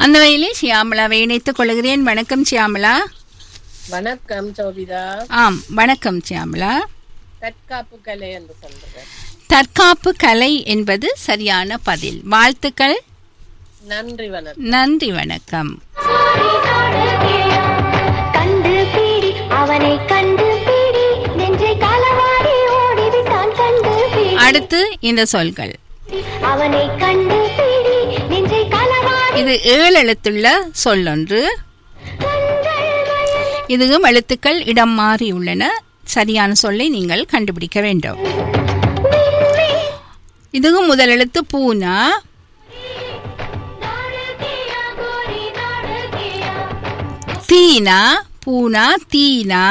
அந்த வகையிலே சியாமலாவை இணைத்துக் கொள்கிறேன் வணக்கம் சியாமலா வணக்கம் சோபிதா ஆம் வணக்கம் சியாமலா தற்காப்பு கலை என்று சொல்றேன் தற்காப்பு கலை என்பது சரியான பதில் வாழ்த்துக்கள் நன்றி வணக்கம் நன்றி வணக்கம் கண்டு பீடி அவனை கண்டு பீடி நெஞ்சை களவாடி ஓடிவிட்டான் கண்டு பீடி அடுத்து இந்த சொல்கள் அவனை கண்டு பீடி நெஞ்சை களவாடி இது ஏழு எழுத்துள்ள சொல்லொன்று கண்கள் வயலில் இதுவும் எழுத்துக்கள் இடம் மாறி உள்ளன சரியான சொல்லை நீங்கள் கண்டுபிடிக்க வேண்டும் இதுவும் முதல் எழுத்து பூனா நாடகியா கோரி நாடகியா தீனா பூனா தீனா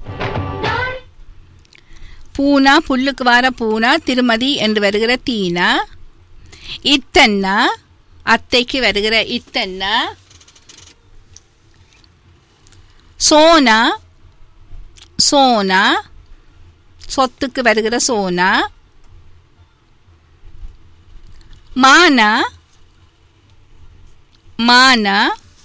பூனா புல்லுக்கு வர பூனா திருமதி என்று வருகிற தீனா இத்தன்னா அத்தைக்கு வருகிற இத்தன்னா சோனா சோனா சொத்துக்கு வருகிற சோனா மானா மானா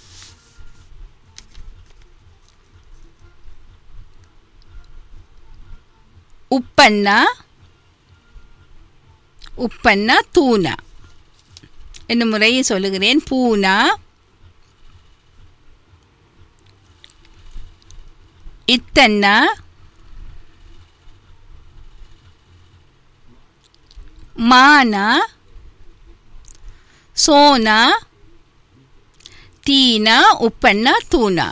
உப்பண்ணா உப்பண்ணா தூணா என்னும் முறையை சொல்லுகிறேன் பூனா இத்தன்னா மானா சோனா தீனா உப்பண்ணா தூணா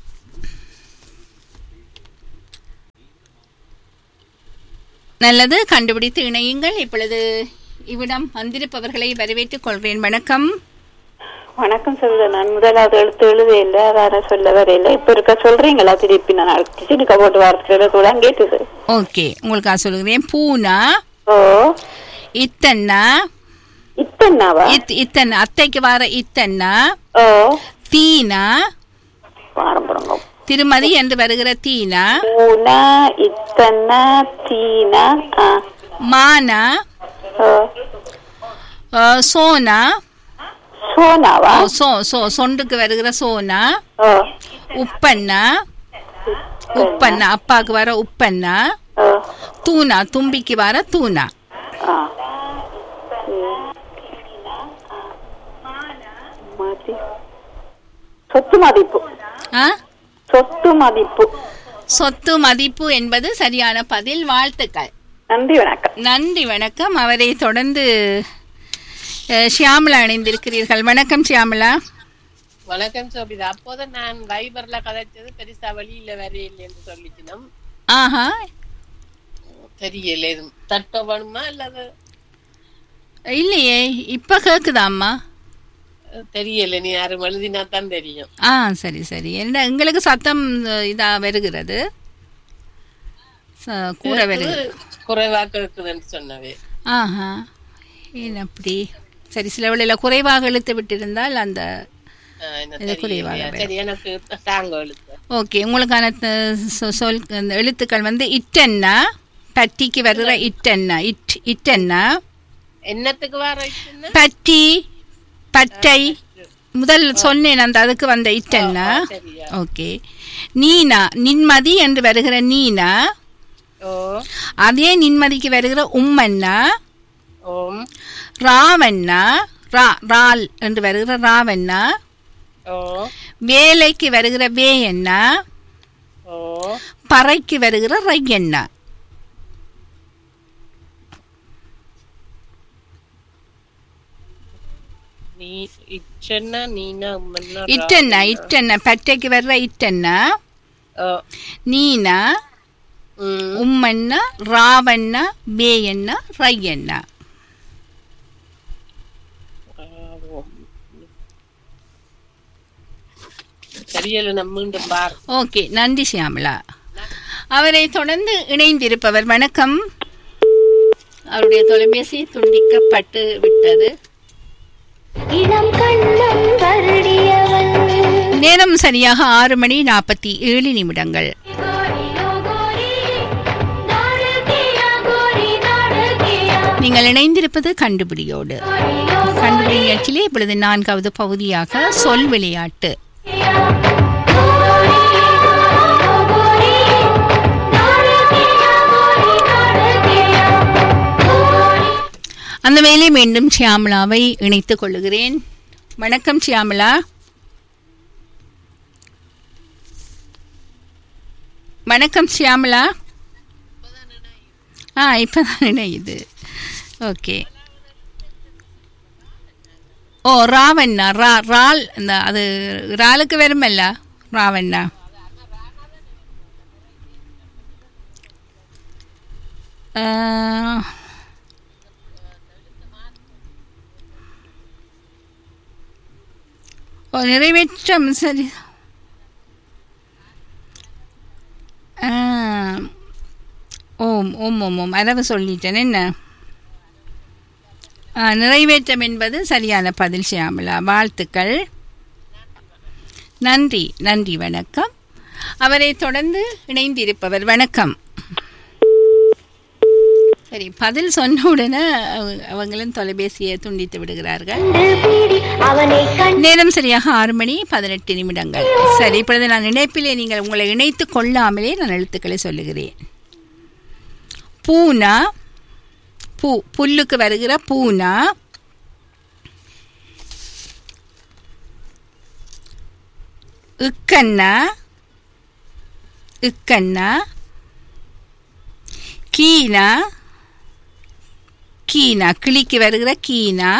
நல்லது கண்டுபிடித்து இணையுங்கள் இப்பொழுது இவ்விடம் வந்திருப்பவர்களை வரவேற்றுக் கொள்கிறேன் வணக்கம் வணக்கம் சொல்லுங்க நான் முதலாவது எழுத்து எழுத இல்ல வேற சொல்ல வரையில இப்ப இருக்க சொல்றீங்களா திருப்பி நான் திருக்க போட்டு வாரத்துல கூட கேட்டுது ஓகே உங்களுக்காக சொல்லுகிறேன் பூனா ஓ இத்தன்னா இத்தன்னாவா இத் இத்தன்னா அத்தைக்கு வர இத்தன்னா ஓ தீனா பாரம்பரங்க திருமதி என்று வருகிற தீனா பூனா இத்தன்னா தீனா ஆ மானா ஓ அஹ், சோனா சோனாவா ஓ, சோ சோ சொண்டுக்கு வருகிற சோனா ஓ உப்பண்ணா உப்பண்ணா அப்பாவுக்கு வர உப்பண்ணா ஓ தூணா தும்பிக்கு வர தூணா ஆ ம். மதி சொத்து மதிப்பு ஆ சொத்து மதிப்பு சொத்து மதிப்பு என்பது சரியான பதில் வாழ்த்துக்கள் நன்றி வணக்கம் நன்றி வணக்கம் அவரை தொடர்ந்து அஹ், ஷியாமளா இணைந்திருக்கிறீர்கள் வணக்கம் ஷியாமளா வணக்கம் சோபிதா அப்போது நான் வைபர்ல கதைச்சது பெருசா வழியில வரையில்லை என்று சொல்லிக்கணும் ஆஹா தெரியல எதுவும் தட்ட வேணுமா அல்லது இல்லையே இப்ப கேக்குதாம்மா அஹ், தெரியல நீ யாரும் எழுதினா தான் தெரியும் ஆ சரி சரி என்ன எங்களுக்கு சத்தம் அஹ், இதா வருகிறது ச- கூட வருகிறது குறைவா கேக்குதுன்னு சொன்னவே ஆஹா ஏன் அப்படி சரி சில வேளையில குறைவாக இழுத்து விட்டிருந்தால் அந்த அஹ், என்ன இது குறைவாக தெரியலையா? வரும். சரி எனக்கு தாங்க எழுத்து ஓகே உங்களுக்கான அஹ், சொ- சொல் அந்த எழுத்துக்கள் வந்து இட்டன்னா பட்டிக்கு வருகிற இட்டன்னா இட் இட்டன்னா என்னத்துக்கு வர இதுன்னு? பட்டி பட்டை முதல் சொன்னேன் அந்த அதுக்கு வந்த இட்டன்னா சரியா ஓகே நீனா நின்மதி என்று வருகிற நீனா ஓ அதே நின்மதிக்கு வருகிற உம்மன்னா ஓம் ராவண்ணா ரா ரால் என்று வருகிற ராவண்ணா ஓ வேலைக்கு வருகிற வேயண்ணா ஓ பறைக்கு வருகிற ரையண்ணா நீ இச்சன்னா நீனா உம்மன்னா இட்டண்ணா ராவண்ணா. இட்டண்ணா பட்டைக்கு வர்ற இட்டண்ணா ஓ நீனா ம் உம்மண்ணா ராவண்ணா வேயண்ணா ரையண்ணா ஆவோம். தெரியல நம்ம மீண்டும் பார் ஓகே நன்றி சியாமலா அவரை தொடர்ந்து இணைந்திருப்பவர் வணக்கம் அவருடைய தொலைபேசி துண்டிக்கப்பட்டு விட்டது இளம் கண்ணம் வருடியவன் நேரம் சரியாக ஆறு மணி நாற்பத்தி ஏழு நிமிடங்கள் கோரி ஓ கோரி நாடகியா கோரி நாடகியா நீங்கள் இணைந்திருப்பது கண்டுபிடியோடு கண்டுபிடி நிகழ்ச்சியிலே இப்பொழுது நான்காவது பகுதியாக சொல் விளையாட்டு அந்த வேலை மீண்டும் ஷியாமளாவை இணைத்துக் கொள்ளுகிறேன் வணக்கம் ஷியாமளா வணக்கம் ஷியாமளா ஆ இப்போதான் இணையுது ஓகே ஓ ராவண்ணா ரா ரால் இந்த அது ராலுக்கு வருமல்ல ராவண்ணா ஆ, ஓ நிறைவேற்றம் சரி ஆ, ஓம் ஓம் ஓம் ஓம் அரவு சொல்லிட்டேன் என்ன ஆ, நிறைவேற்றம் என்பது சரியான பதில் ஷியாமலா வாழ்த்துக்கள் நன்றி நன்றி வணக்கம் அவரை தொடர்ந்து இணைந்திருப்பவர் வணக்கம் சரி பதில் சொன்ன உடனே அவங்க- அவங்களும் தொலைபேசியை துண்டித்து விடுகிறார்கள் கண்டுபிடி அவனை கண்டு நேரம் சரியாக ஆறு மணி பதினெட்டு நிமிடங்கள் சரி இப்பொழுது நான் இணைப்பிலே நீங்கள் உங்களை இணைத்துக் கொள்ளாமலே நான் எழுத்துக்களை சொல்லுகிறேன் பூனா பூ புல்லுக்கு வருகிற பூனா இக்கண்ணா இக்கண்ணா கீனா கீனா கிளிக்கு வருகிற கீனா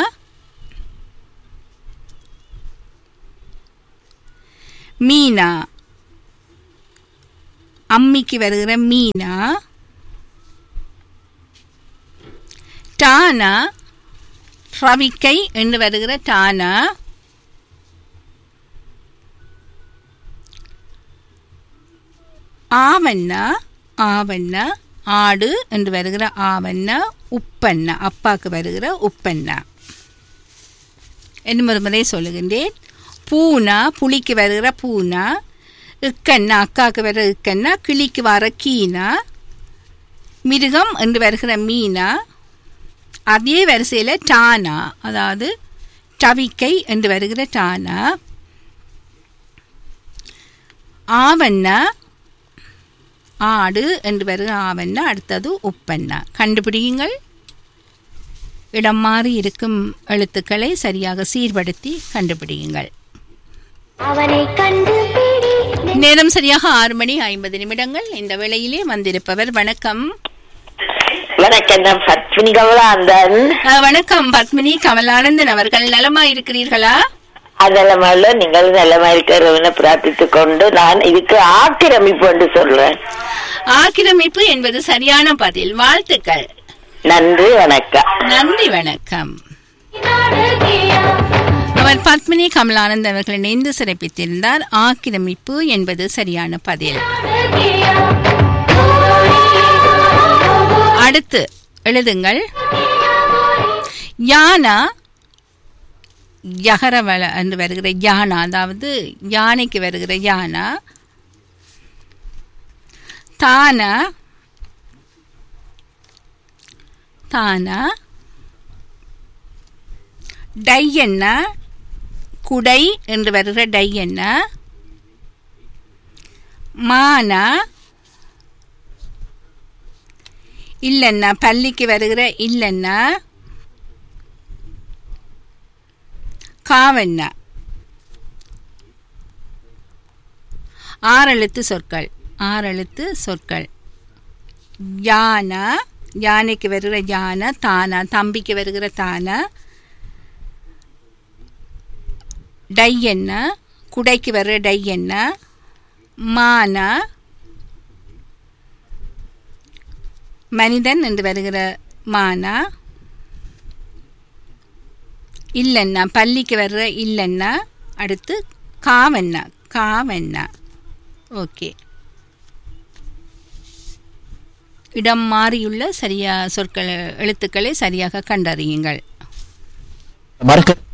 மீனா அம்மிக்கு வருகிற மீனா டானா ரவிக்கை என்று வருகிற டானா ஆவண்ணா ஆவண்ணா ஆடு என்று வருகிற ஆவண்ணா உப்பண்ணா அப்பாக்கு வருகிற உப்பண்ணா என்ன ஒரு முறை சொல்லுகின்றேன் பூனா புலிக்கு வருகிற பூனா இக்கண்ணா அக்காவுக்கு வர இக்கண்ணா கிளிக்கு வர கீனா மிருகம் என்று வருகிற மீனா அதே வரிசையில் டானா அதாவது டவிக்கை என்று வருகிற டானா ஆவண்ணா ஆடு என்று வருகிற ஆவண்ணா அடுத்தது உப்பண்ணா கண்டுபிடியுங்கள் இடம் மாறி இருக்கும் எழுத்துக்களை சரியாக சீர்படுத்தி கண்டுபிடியுங்கள் அவனை கண்டுபிடி நேரம் சரியாக ஆறு மணி ஐம்பது நிமிடங்கள் இந்த வேளையிலே வந்திருப்பவர் வணக்கம் வணக்கம் நான் பத்மினி கமலாந்தன் அஹ், வணக்கம் பத்மினி கமலானந்தன் அவர்கள் நலமா இருக்கிறீர்களா அதெல்லாம் நீங்கள் நலமா இருக்கிறவன பிரார்த்தித்துக் கொண்டு நான் இதுக்கு ஆக்கிரமிப்பு என்று சொல்றேன் ஆக்கிரமிப்பு என்பது சரியான பதில் வாழ்த்துக்கள் நன்றி வணக்கம் நன்றி வணக்கம் அவர் பத்மினி கமலானந்த் அவர்கள் இணைந்து சிறப்பித்திருந்தார் ஆக்கிரமிப்பு என்பது சரியான பதில் அடுத்து எழுதுங்கள் யானா யகரவள என்று வருகிற யானா அதாவது யானைக்கு வருகிற யானா தானா தானா டை என்ன குடை என்று வருகிற டை என்ன மானா இல்லைன்னா பள்ளிக்கு வருகிற இல்லைன்னா காவண்ணா ஆறெழுத்து சொற்கள் ஆறெழுத்து சொற்கள் யானா யானைக்கு வருகிற யானை தானா தம்பிக்கு வருகிற தானா டை என்ன குடைக்கு வர்ற டை என்ன மானா மனிதன் என்று வருகிற மானா இல்லைன்னா பள்ளிக்கு வர்ற இல்லைன்னா அடுத்து காவண்ணா காவண்ணா ஓகே இடம் மாறியுள்ள சரியா சொற்களை எழுத்துக்களை சரியாக கண்டறியுங்கள் மறக்க